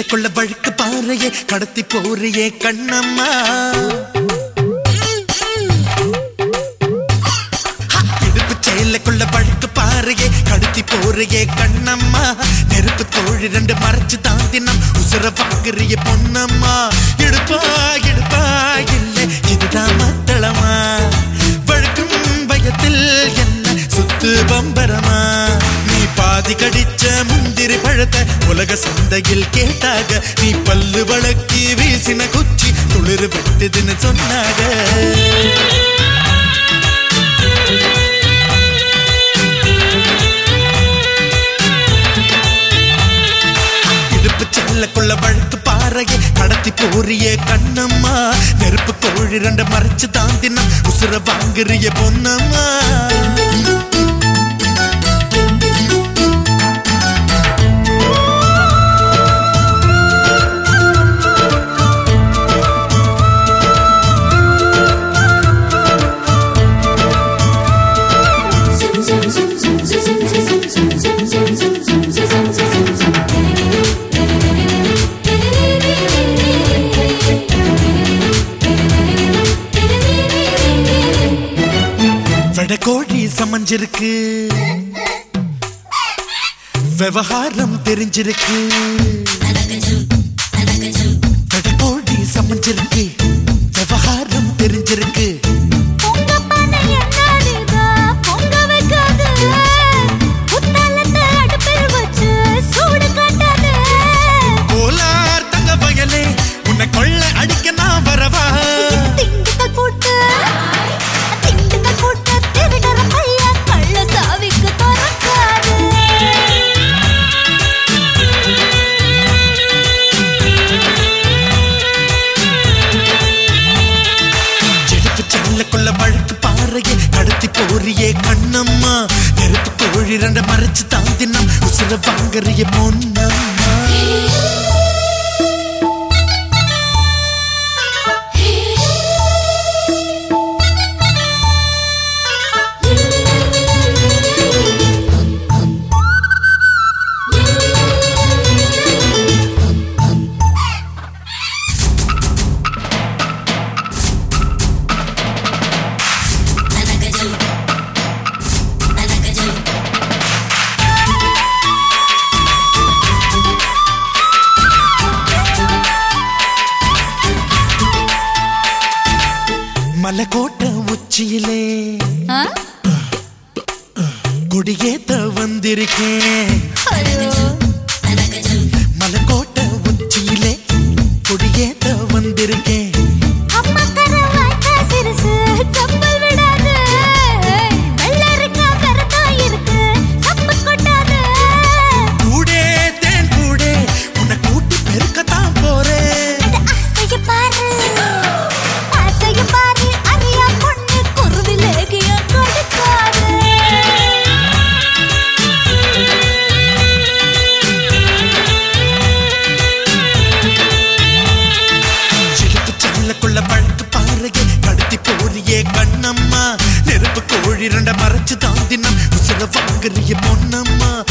கொள்ள வழுக்கு பாறையே கடத்தி போறியே கண்ணம்மா இடுப்பு செயல கொள்ள வழுக்கு பாறையே கடத்தி போறியே கண்ணம்மா நெருப்பு தோழி ரெண்டு மறைச்சு தாண்டினம் உசுர வாங்குறிய பொன்னம்மா இடுப்பா இடுப்பா இல்லை இதுதான் மத்தளமா வழுக்கும் பயத்தில் என்ன சுத்து பம்பரமா நீ பாதி கடிச்ச முந்திரி பழத்தை உலக சந்தையில் கேட்டாக நீ பல்லு வழக்கி வீசின குச்சி துளிர் வெட்டுதுன்னு சொன்னாக இடுப்பு செல்லக்குள்ள வழுக்கு பாறையே கடத்தி போறிய கண்ணம்மா நெருப்பு கோழி ரெண்ட மறைச்சு தாண்டினம் உசுர வாங்குறிய பொன்னம்மா வெடக்கோழி சமஞ்சிருக்கு விவகாரம் தெரிஞ்சிருக்கு வெடக்கோழி சமஞ்சிருக்கு விவகாரம் தெரிஞ்சிருக்கு பொங்க பானை என்னாடுதா, பொங்க வைக்காத. புத்தாலத்தை அடுப்பில் வச்சு சூடு காட்டாத. கோலார் தங்க வயலே உன்னை கொள்ள அடிக்க நான் வரவா திண்டுக்கல் பூட்டு, திண்டுக்கல் பூட்டு, திருடற பையன் கள்ள சாவிக்கு திறக்காது. எடுப்பு செல்லக்குள்ள வழக்கு பாறையே கடத்தி போறியே கண்ணம்மா நெருப்பு கோழி ரெண்ட மறைச்சு தாண்டினம் உசுர வாங்குறிய பொன்னம்மா மலைக்கோட்டை உச்சியிலே ஆ? கொடியேத்த வந்திருக்கேன் ஐயோ, மலைக்கோட்டை உச்சியிலே கொடியேத்த வந்திருக்கேன் அம்மா கர வாய்க்கா சிறுசு, கப்பல் விடாது. வெள்ளரிக்கா பெருக்கா இருக்கு, சப்பு கொட்டாது. கூடே தேன் கூடே உன்னை கூட்டி பெருக்கத்தான் போறேன் அட ஆசைய பாரு, ஆசைய பாரு, அறியா பொண்ணு குருவிலேகிய கொடுக்காது. இடுப்பு செல்லக்குள்ள வழக்கு பாறையே கடத்தி போறியே கண்ணம்மா நெருப்பு கோழி ரெண்ட மறைச்சு தாண்டினம் உசுர வாங்குறிய பொன்னம்மா